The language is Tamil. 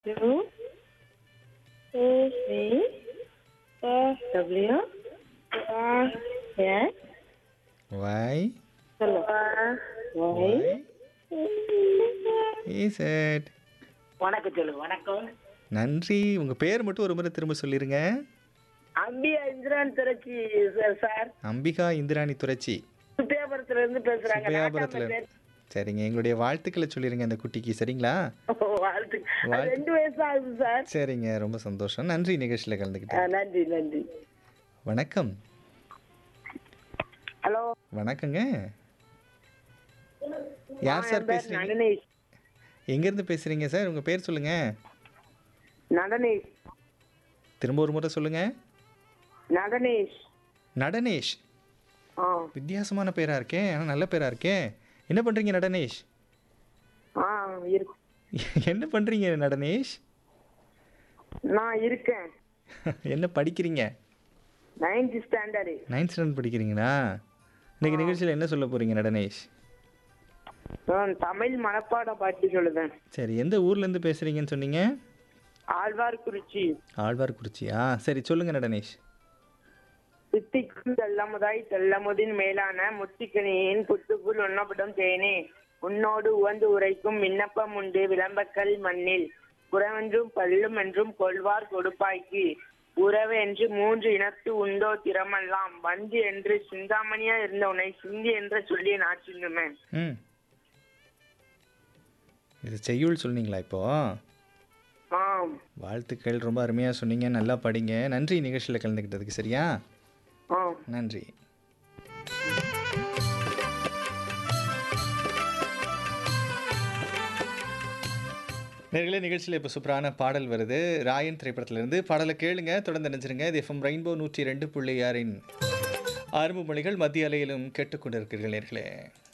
U A C A W R S why சொல்லு Y இஸ் இட் வணக்கம் சொல்லு வணக்கம் நன்றி உங்க பேர் மட்டும் ஒரு முறை திரும்ப சொல்லிருங்க அம்பியா இந்திரான் திரச்சி சார் சார் அம்பிகா இந்திராணி துரைச்சி சுப்பியாபுரத்துல இருந்து பேசுறாங்க சுப்பையாபுரத்துல நாட்டாம பேர். சரிங்க எங்களுடைய வாழ்த்துக்களை சொல்லிருங்க அந்த குட்டிக்கு சரிங்களா ஓ, வாழ்த்து அது ரெண்டு வயசு ஆகுது சார் சரிங்க ரொம்ப சந்தோஷம் நன்றி நிகழ்ச்சியில் ஆ, கலந்துக்கிட்டேன் நன்றி நன்றி வணக்கம் ஹலோ வணக்கங்க யார் சார் பேசுறீங்க நடனேஷ் எங்கேருந்து பேசுறீங்க சார் உங்க பேர் சொல்லுங்க நடனேஷ் திரும்ப ஒரு முறை சொல்லுங்க நடனேஷ் நடனேஷ் ஆ வித்தியாசமான பேரா இருக்கே ஆனால் நல்ல பேரா இருக்கே என்ன பண்றீங்க நடனேஷ் ஆ இருக்கு என்ன பண்றீங்க நடனேஷ் நான் இருக்கேன் என்ன படிக்கிறீங்க நைன்த் ஸ்டாண்டர்டு நைன்த் ஸ்டாண்டர்ட் படிக்கிறீங்களா இன்னைக்கு நிகழ்ச்சியில் என்ன சொல்ல போறீங்க நடனேஷ் நான் தமிழ் மனப்பாட பாட்டு சொல்லுதேன் சரி எந்த ஊர்ல இருந்து பேசுறீங்கன்னு சொன்னீங்க ஆழ்வார்குறிச்சி ஆழ்வார்குறிச்சியா சரி சொல்லுங்க நடனேஷ் சித்திக்கும் தெல்லமுதாய் தெல்லமுதின் மேலான முத்திக்கனியின் புத்துக்குள் உண்ணப்படும் தேனே உன்னோடு உவந்து உரைக்கும் விண்ணப்பம் உண்டு விளம்பக்கல் மண்ணில் புறவென்றும் பல்லும் என்றும் கொள்வார் கொடுப்பாய்க்கு உறவு என்று மூன்று இனத்து உண்டோ திறமெல்லாம் வந்து என்று சிந்தாமணியா இருந்த உன்னை சிந்தி என்று சொல்லி நாச்சிங்குமே ம் இது செய்யுள் சொன்னீங்களா இப்போ ஆம் வாழ்த்துக்கள் ரொம்ப அருமையாக சொன்னீங்க நல்லா படிங்க நன்றி நிகழ்ச்சியில் கலந்துக்கிட்டதுக்கு சரியா ஆம் நன்றி நேர்களே நிகழ்ச்சியில் இப்போ சூப்பரான பாடல் வருது ராயன் திரைப்படத்திலிருந்து பாடலை கேளுங்க தொடர்ந்து நினைச்சிருங்க இது எஃப்எம் ரெயின்போ நூற்றி ரெண்டு புள்ளி ஆறின் ஆரம்ப மொழிகள் மத்திய அலையிலும் கேட்டுக்கொண்டிருக்கிறீர்கள் நேர்களே